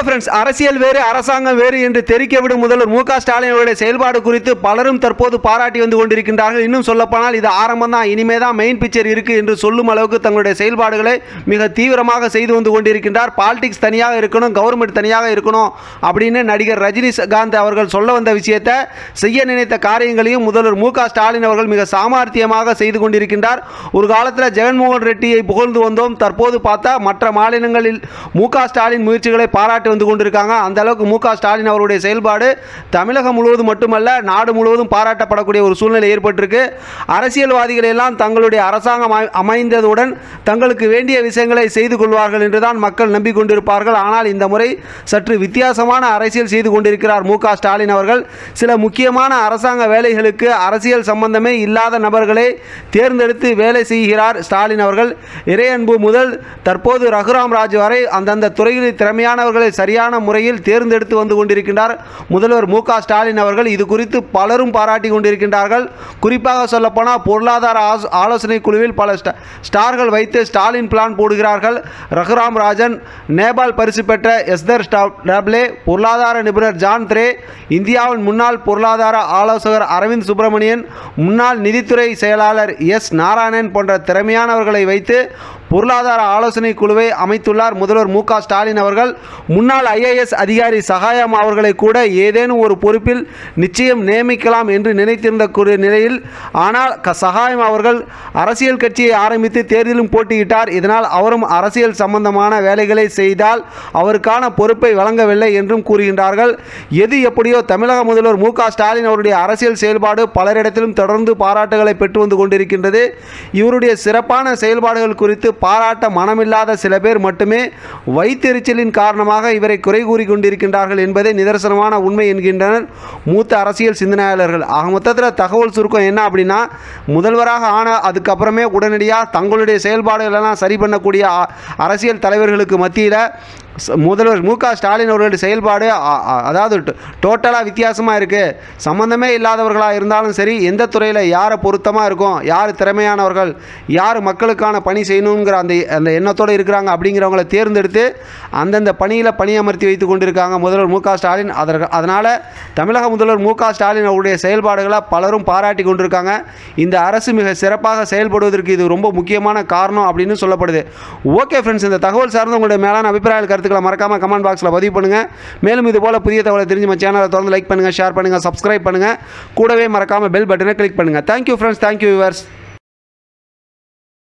friends அரசியல் வேறு அரசாங்கம் வேறு என்று தெரிக்க விடும் முதல்வர் மு க ஸ்டாலின் அவருடைய செயல்பாடு குறித்து பலரும் தற்போது பாராட்டி வந்து கொண்டிருக்கின்றார்கள் இன்னும் சொல்லப்போனால் இது ஆரம்பம் தான் இனிமே தான் மெயின் பிக்சர் இருக்கு என்று சொல்லும் அளவுக்கு தங்களுடைய செயல்பாடுகளை மிக தீவிரமாக செய்து வந்து கொண்டிருக்கின்றார் பாலிடிக்ஸ் தனியாக இருக்கணும் கவர்மெண்ட் தனியாக இருக்கணும் அப்படின்னு நடிகர் ரஜினிகாந்த் அவர்கள் சொல்ல வந்த விஷயத்தை செய்ய நினைத்த காரியங்களையும் முதல்வர் மு க ஸ்டாலின் அவர்கள் மிக சாமர்த்தியமாக செய்து கொண்டிருக்கின்றார் ஒரு காலத்தில் ஜெகன்மோகன் ரெட்டியை புகழ்ந்து வந்தோம் தற்போது பார்த்தா மற்ற மாநிலங்களில் மு க ஸ்டாலின் முயற்சிகளை பாராட்டி வந்து கொண்டிருக்காங்க அந்த அளவுக்கு மு க ஸ்டாலின் அவருடைய செயல்பாடு தமிழகம் முழுவதும் மட்டுமல்ல நாடு முழுவதும் பாராட்டப்படக்கூடிய ஒரு சூழ்நிலை ஏற்பட்டிருக்கு அரசியல்வாதிகள் எல்லாம் தங்களுடைய அரசாங்கம் அமை- அமைந்ததுடன் தங்களுக்கு வேண்டிய விஷயங்களை செய்து கொள்வார்கள் என்றுதான் மக்கள் நம்பிக்கொண்டிருப்பார்கள் ஆனால் இந்த முறை சற்று வித்தியாசமான அரசியல் செய்து கொண்டிருக்கிறார் மு க ஸ்டாலின் அவர்கள் சில முக்கியமான அரசாங்க வேலைகளுக்கு அரசியல் சம்பந்தமே இல்லாத நபர்களை தேர்ந்தெடுத்து வேலை செய்கிறார் ஸ்டாலின் அவர்கள் இறையன்பு முதல் தற்போது ரகுராம் ராஜ் வரை அந்தந்த துறைகளில் திறமையானவர்களை சரியான முறையில் தேர்ந்தெடுத்து வந்து கொண்டிருக்கின்றார் முதல்வர் மு க ஸ்டாலின் அவர்கள் இது குறித்து பலரும் பாராட்டி கொண்டிருக்கின்றார்கள் குறிப்பாக சொல்லப்போனால் பொருளாதார ஆஸ்- ஆலோசனை குழுவில் பல ஸ்டா- ஸ்டார்கள் வைத்து ஸ்டாலின் பிளான் போடுகிறார்கள் ரகுராம் ராஜன் நேபாள் பரிசு பெற்ற எஸ்தர் ஸ்டா- டாப்லே பொருளாதார நிபுணர் ஜான் த்ரே இந்தியாவின் முன்னாள் பொருளாதார ஆலோசகர் அரவிந்த் சுப்பிரமணியன் முன்னாள் நிதித்துறை செயலாளர் எஸ் நாராயணன் போன்ற திறமையானவர்களை வைத்து பொருளாதார ஆலோசனை குழுவை அமைத்துள்ளார் முதல்வர் மு க ஸ்டாலின் அவர்கள் முன்னாள் ஐஏஎஸ் அதிகாரி சகாயம் அவர்களை கூட ஏதேனும் ஒரு பொறுப்பில் நிச்சயம் நியமிக்கலாம் என்று நினைத்திருந்த கூடிய நிலையில் ஆனால் க- சகாயம் அவர்கள் அரசியல் கட்சியை ஆரம்பித்து தேர்தலும் போட்டியிட்டார் இதனால் அவரும் அரசியல் சம்பந்தமான வேலைகளை செய்தால் அவருக்கான பொறுப்பை வழங்கவில்லை என்றும் கூறுகின்றார்கள் எது எப்படியோ தமிழக முதல்வர் மு க ஸ்டாலின் அவருடைய அரசியல் செயல்பாடு பலரிடத்திலும் தொடர்ந்து பாராட்டுகளை பெற்று வந்து கொண்டிருக்கின்றது இவருடைய சிறப்பான செயல்பாடுகள் குறித்து பாராட்ட மனமில்லாத சில பேர் மட்டுமே வைத்தெரிச்சலின் காரணமாக இவரை குறை கூறி கொண்டிருக்கின்றார்கள் என்பதே நிதர்சனமான உண்மை என்கின்றனர் மூத்த அரசியல் சிந்தனையாளர்கள் ஆக மொத்தத்தில் தகவல் சுருக்கம் என்ன அப்படின்னா முதல்வராக ஆன அதுக்கப்புறமே உடனடியாக தங்களுடைய செயல்பாடுகளெல்லாம் சரி பண்ணக்கூடிய அ- அரசியல் தலைவர்களுக்கு மத்தியில் ச- முதல்வர் மு க ஸ்டாலின் அவர்களுடைய செயல்பாடு அ- அ- அதாவது டோட்டலாக வித்தியாசமாக இருக்குது சம்மந்தமே இல்லாதவர்களாக இருந்தாலும் சரி எந்த துறையில் யாரை பொருத்தமாக இருக்கும் யார் திறமையானவர்கள் யார் மக்களுக்கான பணி செய்யணுங்கிற அந்த அந்த எண்ணத்தோடு இருக்கிறாங்க அப்படிங்கிறவங்கள தேர்ந்தெடுத்து அந்தந்த பணியில் பணியமர்த்தி வைத்து கொண்டிருக்காங்க முதல்வர் மு க ஸ்டாலின் அதற்கு அதனால் தமிழக முதல்வர் மு க ஸ்டாலின் அவருடைய செயல்பாடுகளை பலரும் பாராட்டி கொண்டிருக்காங்க இந்த அரசு மிக சிறப்பாக செயல்படுவதற்கு இது ரொம்ப முக்கியமான காரணம் அப்படின்னு சொல்லப்படுது ஓகே ஃப்ரெண்ட்ஸ் இந்த தகவல் சார்ந்த உங்களுடைய மேலான அபிப்பிராய கருத்துக்களை மறக்காமல் கமெண்ட் பாக்ஸில் பதிவு பண்ணுங்கள் மேலும் இது போல் புதிய தகவலை தெரிஞ்சு நம்ம சேனலை தொடர்ந்து லைக் பண்ணுங்கள் ஷேர் பண்ணுங்கள் சப்ஸ்கிரைப் பண்ணுங்கள் கூடவே மறக்காமல் பெல் பட்டனை கிளிக் பண்ணுங்கள் தேங்க்யூ ஃப்ரெண்ட்ஸ் தேங்க்யூ விவர்ஸ்